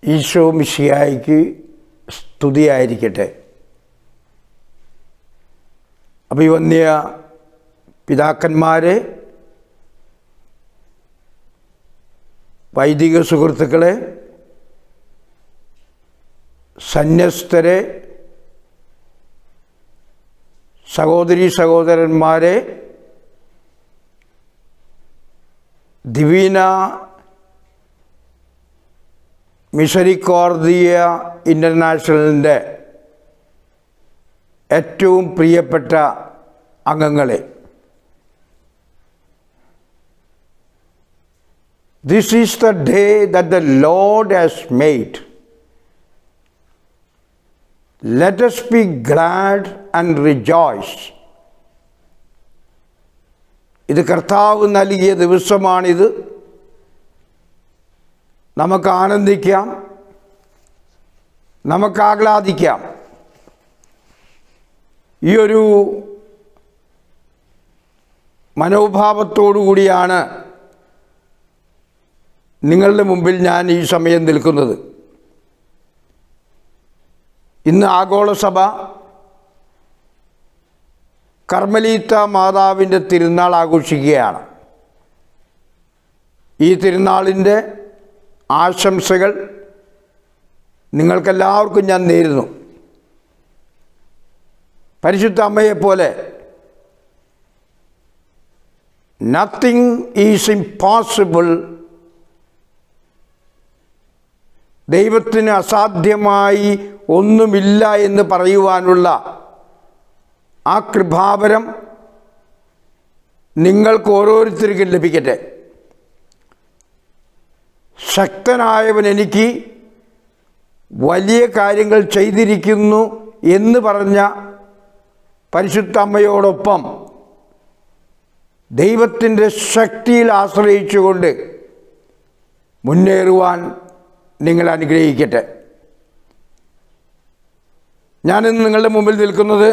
ഈശോ മിശിയായിക്ക് സ്തുതിയായിരിക്കട്ടെ അഭിവന്യ പിതാക്കന്മാരെ വൈദിക സുഹൃത്തുക്കളെ സന്യസ്തരെ സഹോദരി സഹോദരന്മാരെ ദിവീന മിഷരിക്കോർദിയ ഇൻ്റർനാഷണലിൻ്റെ ഏറ്റവും പ്രിയപ്പെട്ട അംഗങ്ങളെ this is the day that the Lord has made let us be glad and rejoice ഇത് കർത്താവ് നൽകിയ ദിവസമാണിത് നമുക്ക് ആനന്ദിക്കാം നമുക്ക് ആഹ്ലാദിക്കാം ഈ ഒരു മനോഭാവത്തോടു കൂടിയാണ് നിങ്ങളുടെ മുമ്പിൽ ഞാൻ ഈ സമയം നിൽക്കുന്നത് ഇന്ന് ആഗോളസഭ കർമ്മലീത്ത മാതാവിൻ്റെ തിരുനാൾ ആഘോഷിക്കുകയാണ് ഈ തിരുനാളിൻ്റെ ആശംസകൾ നിങ്ങൾക്കെല്ലാവർക്കും ഞാൻ നേരുന്നു പരിശുദ്ധ അമ്മയെപ്പോലെ നത്തിങ് ഈസ് ഇംപോസിബിൾ ദൈവത്തിന് അസാധ്യമായി ഒന്നുമില്ല എന്ന് പറയുവാനുള്ള ആ കൃപാവരം നിങ്ങൾക്ക് ഓരോരുത്തർക്കും ലഭിക്കട്ടെ ശക്തനായവൻ എനിക്ക് വലിയ കാര്യങ്ങൾ ചെയ്തിരിക്കുന്നു എന്ന് പറഞ്ഞ പരിശുദ്ധ അമ്മയോടൊപ്പം ദൈവത്തിൻ്റെ ശക്തിയിൽ ആശ്രയിച്ചുകൊണ്ട് മുന്നേറുവാൻ നിങ്ങൾ അനുഗ്രഹിക്കട്ടെ ഞാനിന്ന് നിങ്ങളുടെ മുമ്പിൽ നിൽക്കുന്നത്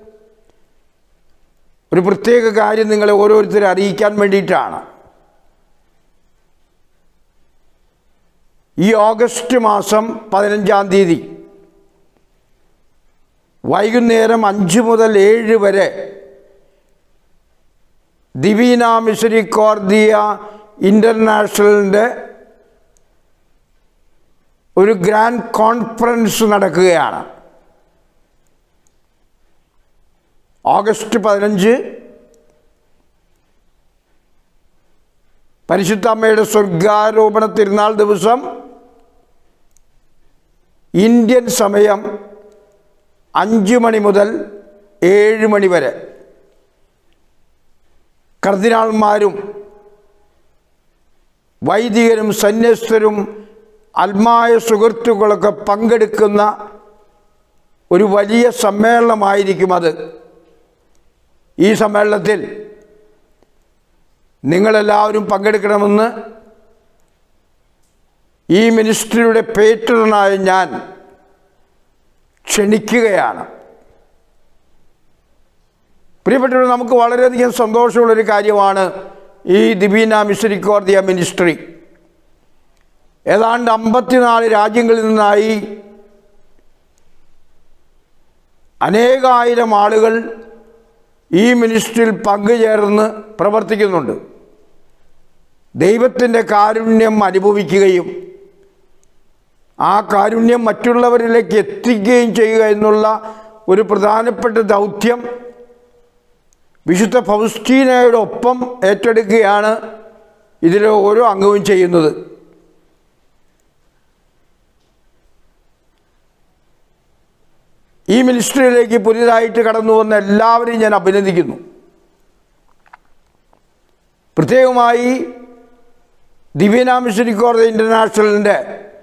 ഒരു പ്രത്യേക കാര്യം നിങ്ങളെ ഓരോരുത്തരെ അറിയിക്കാൻ വേണ്ടിയിട്ടാണ് ഈ ഓഗസ്റ്റ് മാസം പതിനഞ്ചാം തീയതി വൈകുന്നേരം അഞ്ച് മുതൽ ഏഴ് വരെ ദിവീന മിസരിക്കോർദിയ ഇൻ്റർനാഷണലിൻ്റെ ഒരു ഗ്രാൻഡ് കോൺഫറൻസ് നടക്കുകയാണ് ഓഗസ്റ്റ് പതിനഞ്ച് പരിശുദ്ധ അമ്മയുടെ സ്വർഗാരോപണ തിരുനാൾ ദിവസം ഇന്ത്യൻ സമയം അഞ്ച് മണി മുതൽ ഏഴ് മണി വരെ കർദിനാൾമാരും വൈദികരും സന്യസ്തരും ആത്മായ സുഹൃത്തുക്കളൊക്കെ പങ്കെടുക്കുന്ന ഒരു വലിയ സമ്മേളനമായിരിക്കും അത് ഈ സമ്മേളനത്തിൽ നിങ്ങളെല്ലാവരും പങ്കെടുക്കണമെന്ന് ഈ മിനിസ്ട്രിയുടെ പേറ്ററനായ ഞാൻ ക്ഷണിക്കുകയാണ് പ്രിയപ്പെട്ടവർ നമുക്ക് വളരെയധികം സന്തോഷമുള്ളൊരു കാര്യമാണ് ഈ ദിവീന മിസ്രിക്കോർദിയ മിനിസ്ട്രി ഏതാണ്ട് അമ്പത്തിനാല് രാജ്യങ്ങളിൽ നിന്നായി അനേകായിരം ആളുകൾ ഈ മിനിസ്ട്രിയിൽ പങ്കുചേർന്ന് പ്രവർത്തിക്കുന്നുണ്ട് ദൈവത്തിൻ്റെ കാരുണ്യം അനുഭവിക്കുകയും ആ കാരുണ്യം മറ്റുള്ളവരിലേക്ക് എത്തിക്കുകയും ചെയ്യുക എന്നുള്ള ഒരു പ്രധാനപ്പെട്ട ദൗത്യം വിശുദ്ധ ഫൗസ്റ്റീനയുടെ ഒപ്പം ഏറ്റെടുക്കുകയാണ് ഇതിലെ ഓരോ അംഗവും ചെയ്യുന്നത് ഈ മിനിസ്ട്രിയിലേക്ക് പുതിയതായിട്ട് കടന്നു വന്ന എല്ലാവരെയും ഞാൻ അഭിനന്ദിക്കുന്നു പ്രത്യേകമായി ദിവ്യന മിഷനിക്കോടതി ഇൻ്റർനാഷണലിൻ്റെ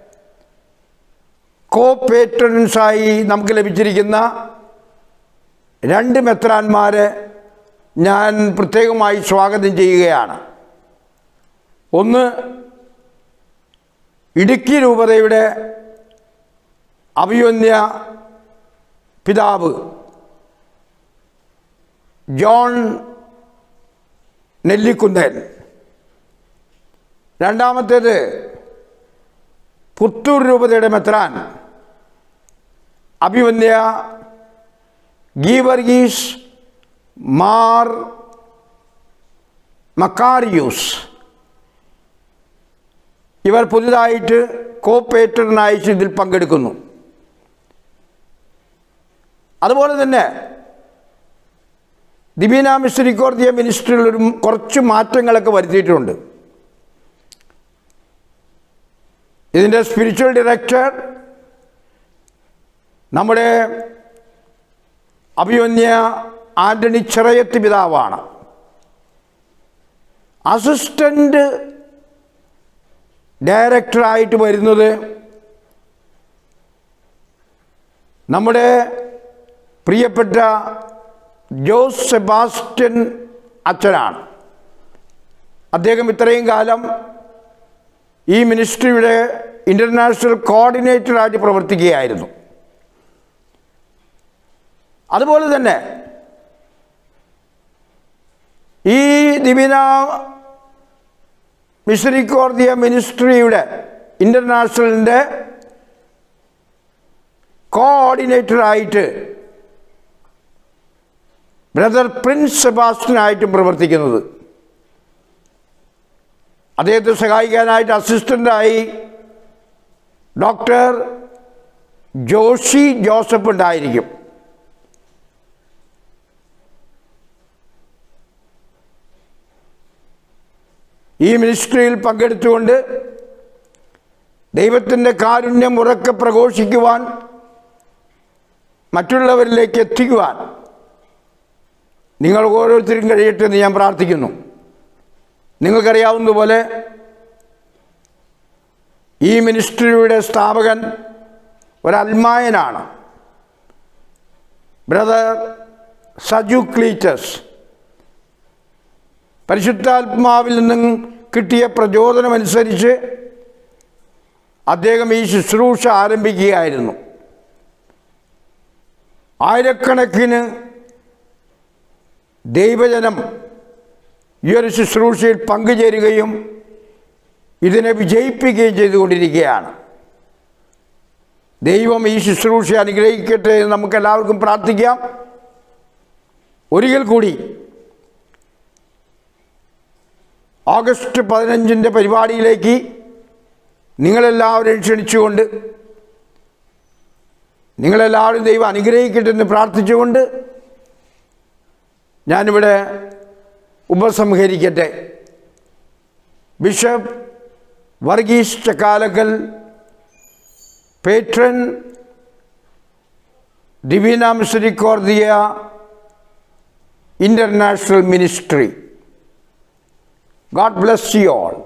കോ പേറ്ററൻസായി നമുക്ക് ലഭിച്ചിരിക്കുന്ന രണ്ട് മെത്രാന്മാരെ ഞാൻ പ്രത്യേകമായി സ്വാഗതം ചെയ്യുകയാണ് ഒന്ന് ഇടുക്കി രൂപതയുടെ അഭിവന്യ പിതാവ് ജോൺ നെല്ലിക്കുന്നേൽ രണ്ടാമത്തേത് പുത്തൂർ രൂപതയുടെ മെത്രാൻ അഭിമന്യ ഗീവർഗീസ് മാർ മക്കാരിയൂസ് ഇവർ പുതുതായിട്ട് കോപ്പേറ്ററിനായി ഇതിൽ പങ്കെടുക്കുന്നു അതുപോലെ തന്നെ ദിവ്യന മിസ്റ്റിക്കോർദിയ മിനിസ്ട്രിയിൽ ഒരു കുറച്ച് മാറ്റങ്ങളൊക്കെ വരുത്തിയിട്ടുണ്ട് ഇതിൻ്റെ സ്പിരിച്വൽ ഡയറക്ടർ നമ്മുടെ അഭിമന്യ ആൻ്റണി ചിറയത്ത് പിതാവാണ് അസിസ്റ്റൻ്റ് ഡയറക്ടറായിട്ട് വരുന്നത് നമ്മുടെ പ്രിയപ്പെട്ട ജോസ് സെബാസ്റ്റ്യൻ അച്ഛനാണ് അദ്ദേഹം ഇത്രയും കാലം ഈ മിനിസ്ട്രിയുടെ ഇൻ്റർനാഷണൽ കോർഡിനേറ്ററായിട്ട് പ്രവർത്തിക്കുകയായിരുന്നു അതുപോലെ തന്നെ ഈ ദിവിന മിസ്രിക്കോർദിയ മിനിസ്ട്രിയുടെ ഇൻ്റർനാഷണലിൻ്റെ കോർഡിനേറ്ററായിട്ട് ബ്രദർ പ്രിൻസ് സെബാസ്റ്റ്യനായിട്ടും പ്രവർത്തിക്കുന്നത് അദ്ദേഹത്തെ സഹായിക്കാനായിട്ട് അസിസ്റ്റൻ്റായി ഡോക്ടർ ജോഷി ജോസഫ് ഉണ്ടായിരിക്കും ഈ മിനിസ്ട്രിയിൽ പങ്കെടുത്തുകൊണ്ട് ദൈവത്തിൻ്റെ കാരുണ്യം ഉറക്കെ പ്രഘോഷിക്കുവാൻ മറ്റുള്ളവരിലേക്ക് എത്തിക്കുവാൻ നിങ്ങൾ ഓരോരുത്തരും കഴിയട്ടെ എന്ന് ഞാൻ പ്രാർത്ഥിക്കുന്നു നിങ്ങൾക്കറിയാവുന്നതുപോലെ ഈ മിനിസ്ട്രിയുടെ സ്ഥാപകൻ ഒരൽമായനാണ് ബ്രദർ സജു ക്ലീറ്റസ് പരിശുദ്ധാത്മാവിൽ നിന്നും കിട്ടിയ പ്രചോദനമനുസരിച്ച് അദ്ദേഹം ഈ ശുശ്രൂഷ ആരംഭിക്കുകയായിരുന്നു ആയിരക്കണക്കിന് ദൈവജനം ഈ ഒരു ശുശ്രൂഷയിൽ പങ്കുചേരുകയും ഇതിനെ വിജയിപ്പിക്കുകയും ചെയ്തുകൊണ്ടിരിക്കുകയാണ് ദൈവം ഈ ശുശ്രൂഷ അനുഗ്രഹിക്കട്ടെ എന്ന് നമുക്ക് എല്ലാവർക്കും പ്രാർത്ഥിക്കാം ഒരിക്കൽ കൂടി ഓഗസ്റ്റ് പതിനഞ്ചിൻ്റെ പരിപാടിയിലേക്ക് നിങ്ങളെല്ലാവരെയും ക്ഷണിച്ചുകൊണ്ട് നിങ്ങളെല്ലാവരും ദൈവം അനുഗ്രഹിക്കട്ടെ എന്ന് പ്രാർത്ഥിച്ചുകൊണ്ട് ഞാനിവിടെ ഉപസംഹരിക്കട്ടെ bishop Varghese Chakkalakkal patron Divina Misericordia International Ministry God bless you all.